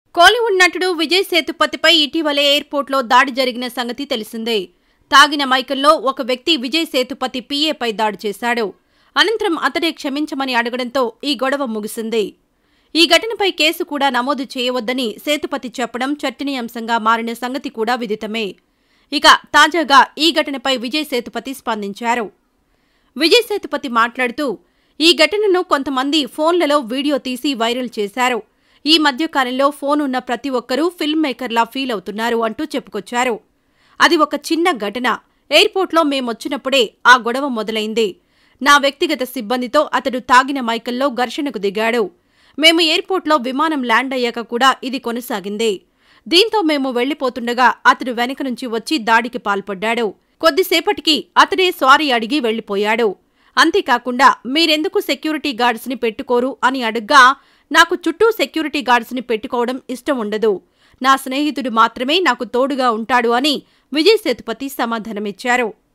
కోలీవుడ్ నటుడు విజయ్ సేతుపతిపై ఇటీవలే ఎయిర్పోర్ట్లో దాడి జరిగిన సంగతి తెలిసిందే తాగిన మైకంలో ఒక వ్యక్తి విజయ్ సేతుపతి పీఏపై దాడి చేశాడు అనంతరం అతడే క్షమించమని అడగడంతో ఈ గొడవ ముగిసింది ఈ ఘటనపై కేసు కూడా నమోదు చేయవద్దని సేతుపతి చెప్పడం చర్చనీయాంశంగా మారిన సంగతి కూడా విదితమే ఇక తాజాగా ఈ ఘటనపై విజయ్ సేతుపతి స్పందించారు విజయ్ సేతుపతి మాట్లాడుతూ ఈ ఘటనను కొంతమంది ఫోన్లలో వీడియో తీసి వైరల్ చేశారు ఈ మధ్యకాలంలో ఫోన్ ఉన్న ప్రతి ఒక్కరూ ఫిల్మ్ మేకర్లా ఫీల్ అవుతున్నారు అంటూ చెప్పుకొచ్చారు అది ఒక చిన్న ఘటన ఎయిర్పోర్ట్లో మేమొచ్చినప్పుడే ఆ గొడవ మొదలైంది నా వ్యక్తిగత సిబ్బందితో అతడు తాగిన మైకల్లో ఘర్షణకు దిగాడు మేము ఎయిర్పోర్ట్లో విమానం ల్యాండ్ అయ్యాక కూడా ఇది కొనసాగింది దీంతో మేము వెళ్లిపోతుండగా అతడు వెనక నుంచి వచ్చి దాడికి పాల్పడ్డాడు కొద్దిసేపటికి అతడే సారీ అడిగి వెళ్లిపోయాడు అంతేకాకుండా మీరెందుకు సెక్యూరిటీ గార్డ్స్ని పెట్టుకోరు అని అడగ్గా నాకు చుట్టూ సెక్యూరిటీ గార్డ్స్ని పెట్టుకోవడం ఇష్టం ఉండదు నా స్నేహితుడు మాత్రమే నాకు తోడుగా ఉంటాడు అని విజయ్ సేతుపతి సమాధానమిచ్చారు